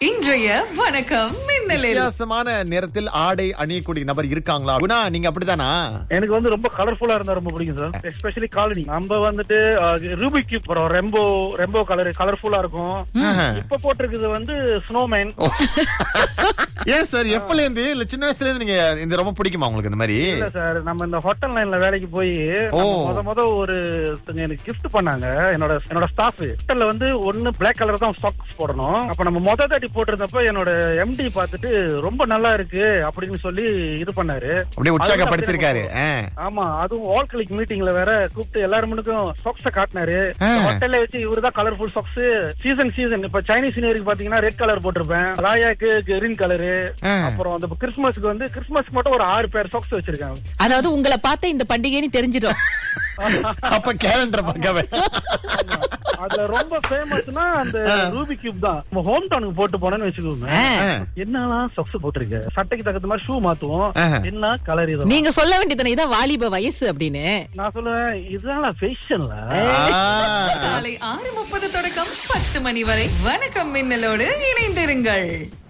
இன்றைய வணக்கம் மின்னலில் வித்தியாசமான நிறத்தில் ஆடை அணியக்கூடிய நபர் இருக்காங்களா குணா நீங்க அப்படிதானா எனக்கு வந்து ரொம்ப கலர்ஃபுல்லா இருந்தா ரொம்ப பிடிக்கும் சார் எஸ்பெஷலி காலனி நம்ம வந்துட்டு ரூபிக் கியூப் அப்புறம் ரெம்போ ரெம்போ கலர் கலர்ஃபுல்லா இருக்கும் ஆஹா. இப்ப போட்டிருக்குது வந்து ஸ்னோமேன் ஏன் சார் எப்பல இருந்து இல்ல சின்ன வயசுல இருந்து நீங்க இந்த ரொம்ப பிடிக்குமா உங்களுக்கு இந்த மாதிரி இல்ல சார் நம்ம இந்த ஹோட்டல் லைன்ல வேலைக்கு போய் ஓ. முத முத ஒரு ஒருத்தங்க எனக்கு gift பண்ணாங்க என்னோட என்னோட ஸ்டாஃப் ஹோட்டல்ல வந்து ஒண்ணு பிளாக் கலர் தான் சாக்ஸ் போடணும் அப்ப நம்ம முத தாட்டி போட்டிருந்தப்ப என்னோட எம்டி பார்த்துட்டு ரொம்ப நல்லா இருக்கு அப்படின்னு சொல்லி இது பண்ணாரு அப்படியே உற்சாகப்படுத்திருக்காரு ஆ. ஆமா அதுவும் ஆல் கிளிக் மீட்டிங்ல வேற கூப்பிட்டு எல்லாரும் முன்னுக்கும் சாக்ஸ காட்டினாரு ஆ. ஹோட்டல்ல வச்சு இவருதான் கலர்ஃபுல் சாக்ஸ் சீசன் சீசன் இப்ப சைனீஸ் நியூருக்கு பாத்தீங்கன்னா ரெட் கலர் போட்டிருப்பேன் ராயாக்கு கிரீன் கலரு ஆ. அப்புறம் அந்த கிறிஸ்துமஸ்க்கு வந்து கிறிஸ்துமஸ்க்கு மட்டும் ஒரு ஆறு பேர் சாக்ஸ் வச்சிருக்காங்க அதாவது உங்களை பார்த்த இந்த பண்டிகைன்னு தெரிஞ்சிடும் அப்ப கேலண்டர் பார்க்கவே அதுல ரொம்ப ஃபேமஸ்னா அந்த ரூபி கியூப் தான் நம்ம ஹோம் டவுனுக்கு போட்டு போனேன்னு வச்சுக்கோங்க ஆ. என்னலாம் சாக்ஸ் போட்டிருக்க சட்டைக்கு தகுந்த மாதிரி ஷூ மாத்துவோம் ஆஹா. என்ன கலர் இது நீங்க சொல்ல வேண்டியதானே இதான் வாலிப வயசு அப்படின்னு நான் சொல்லுவேன் இதுதான் ஃபேஷன்ல ஆ. காலை ஆறு முப்பது தொடக்கம் பத்து மணி வரை வணக்கம் மின்னலோடு இணைந்திருங்கள்